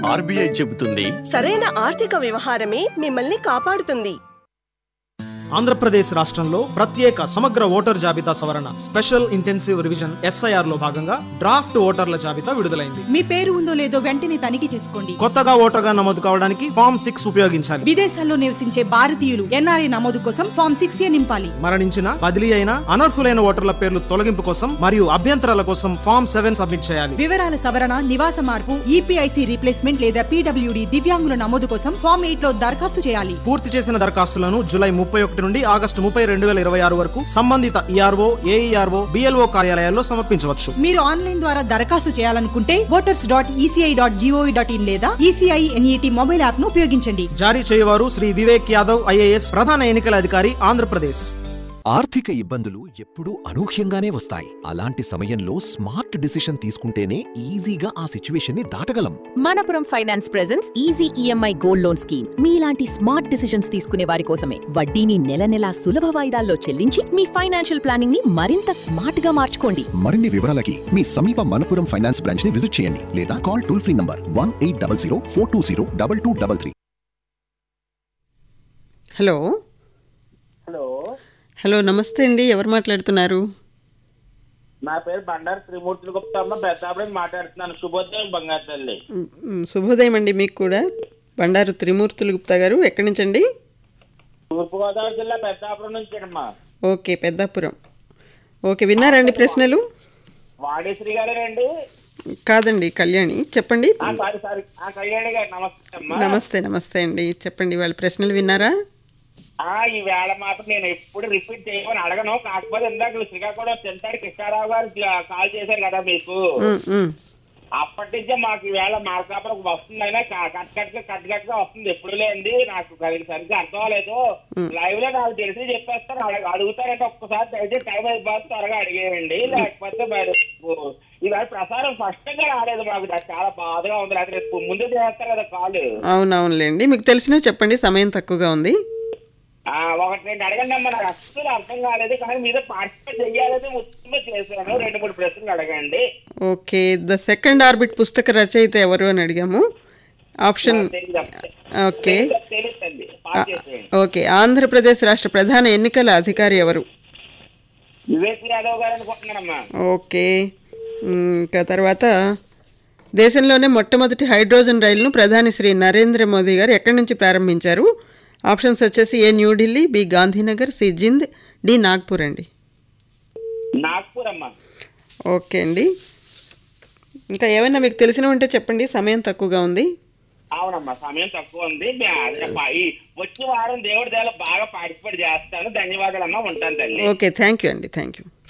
RBI చెబుతుంది సరైన ఆర్థిక వ్యవహారమే మిమ్మల్ని కాపాడుతుంది ఆంధ్రప్రదేశ్ రాష్ట్రంలో ప్రత్యేక సమగ్ర ఓటర్ జాబితా సవరణ స్పెషల్ ఇంటెన్సివ్ రివిజన్ ఎస్ఐఆర్ లో భాగంగా డ్రాఫ్ట్ ఓటర్ల జాబితా విడుదలైంది మీ పేరు ఉందో లేదో వెంటనే తనిఖీ చేసుకోండి కొత్తగా ఓటర్గా నమోదు కావడానికి ఫామ్ సిక్స్ ఉపయోగించాలి విదేశాల్లో నివసించే భారతీయులు ఎన్ఆర్ఐ నమోదు కోసం ఫామ్ సిక్స్ ఏ నింపాలి మరణించిన బదిలీ అయిన అనర్హులైన ఓటర్ల పేర్లు తొలగింపు కోసం మరియు అభ్యంతరాల కోసం ఫామ్ సెవెన్ సబ్మిట్ చేయాలి వివరాల సవరణ నివాస మార్పు ఈపీఐసి రీప్లేస్మెంట్ లేదా పీడబ్ల్యూడి దివ్యాంగుల నమోదు కోసం ఫామ్ ఎయిట్ లో దరఖాస్తు చేయాలి పూర్తి చేసిన దరఖాస్తులను జూలై ముప్పై ఒకటి నుండి ఆగస్టు ముప్పై రెండు వేల ఇరవై ఆరు వరకు సంబంధిత ఈఆర్ఓ ఏఈఆర్ఓ బిఎల్ఓ కార్యాలయాల్లో సమర్పించవచ్చు మీరు ఆన్లైన్ ద్వారా దరఖాస్తు చేయాలనుకుంటే voters dot ECI dot GOV dot in లేదా ఈసీఐ ఎన్ఈటి మొబైల్ యాప్ ను ఉపయోగించండి జారీ చేయవారు శ్రీ వివేక్ యాదవ్ ఐఏఎస్ ప్రధాన ఎన్నికల అధికారి ఆంధ్రప్రదేశ్ ఆర్థిక ఇబ్బందులు ఎప్పుడూ అనూహ్యంగానే వస్తాయి అలాంటి సమయంలో స్మార్ట్ డిసిషన్ తీసుకుంటేనే ఈజీగా ఆ సిచ్యువేషన్ ని దాటగలం Manappuram finance presents easy EMI gold loan scheme మీలాంటి స్మార్ట్ డిసిషన్స్ తీసుకునే వారి కోసమే వడ్డీని నెల నెలా సులభ వాయిదాల్లో చెల్లించి మీ ఫైనాన్షియల్ ప్లానింగ్ ని మరింత స్మార్ట్ గా మార్చుకోండి మరిన్ని వివరాలకి మీ సమీప మనపురం ఫైనాన్స్ బ్రాంచ్ ని విజిట్ చేయండి లేదా call toll free number one eight double zero four two zero double two double three hello hello hello నమస్తే అండి ఎవరు మాట్లాడుతున్నారు నా పేరు బండారు త్రిమూర్తులు గుప్తా అమ్మ పెద్దాపురం మాట్లాడుతున్నాను శుభోదయం బంగారు తల్లి మ్, మ్, శుభోదయం అండి మీకు కూడా బండారు త్రిమూర్తులు గుప్తా గారు ఎక్కడి నుంచి అండి తూర్పుగోదావరి జిల్లా పెద్దాపురం నుంచి అమ్మా ఓకే పెద్దాపురం ఓకే విన్నారండి ప్రశ్నలు వాడేశ్వరి గారేనండి కాదండి కళ్యాణి చెప్పండి ఆ, సారీ సారీ ఆ కళ్యాణి గారు నమస్తే అమ్మా నమస్తే నమస్తే అండి చెప్పండి వాళ్ళ ప్రశ్నలు విన్నారా ఆ ఈ వేళ మాత్రం నేను ఎప్పుడు రిపీట్ చేయమని అడగను కాకపోతే ఇందాక శ్రీకాకుళం చెంతాడి కృష్ణారావు గారు జ- కాల్ చేశారు కదా మీకు మ్, మ్. అప్పటి నుంచే మాకు ఈ వేళ మార్కాపురం వస్తుంది అయినా కట్ కట్ కట్ కట్ గా వస్తుంది ఎప్పుడు లేండి నాకు అది సరిగ్గా అర్థం అవ్వలేదు లైవ్ లో నాకు తెలిసి చెప్పేస్తాను అడగ- అడుగుతారంటే ఒక్కసారి దయచేసి టైం అయిపోతే త్వరగా అడిగేయండి లేకపోతే మరి ఇవాళ ప్రసారం స్పష్టంగా రాలేదు మాకు నాకు చాలా బాధగా ఉంది లేకపోతే రేపు ముందే చేస్తారు కదా కాల్ అవునవునులేండి మీకు తెలిసినా చెప్పండి సమయం తక్కువగా ఉంది ఆ, ఒకటి రెండు అడగండి అమ్మా నాకు అస్సలు అర్థం కాలేదు కానీ మీద పార్టిసిపేట్ చెయ్యాలని ముఖ్యంగా చేశాను రెండు మూడు ప్రశ్నలు అడగండి ఓకే ద సెకండ్ ఆర్బిట్ పుస్తక రచయిత ఎవరు అని అడిగాము ఆప్షన్ ఓకే తెలుస్తుంది పాస్ చేసేయండి ఓకే ఆంధ్రప్రదేశ్ రాష్ట్ర ప్రధాన ఎన్నికల అధికారి ఎవరు వివేక్ యాదవ్ గారు అనుకుంటున్నానమ్మా ఓకే మ్, ఇంకా తర్వాత దేశంలోనే మొట్టమొదటి హైడ్రోజన్ రైలును ప్రధాని శ్రీ నరేంద్ర మోదీ గారు ఎక్కడి నుంచి ప్రారంభించారు ఆప్షన్స్ వచ్చేసి A New Delhi B Gandhinagar C Jind D Nagpur అండి నాగ్పూర్ అమ్మా ఓకే అండి ఇంకా ఏమైనా మీకు తెలిసినవి ఉంటే చెప్పండి సమయం తక్కువగా ఉంది అవునమ్మా సమయం తక్కువ ఉంది మే- అదే పా- ఈ వచ్చే వారం దేవుడి దేవాల బాగా పార్టిసిపేట్ చేస్తాను ధన్యవాదాలమ్మా ఉంటాను తల్లి ఓకే థ్యాంక్ యూ అండి థ్యాంక్ యూ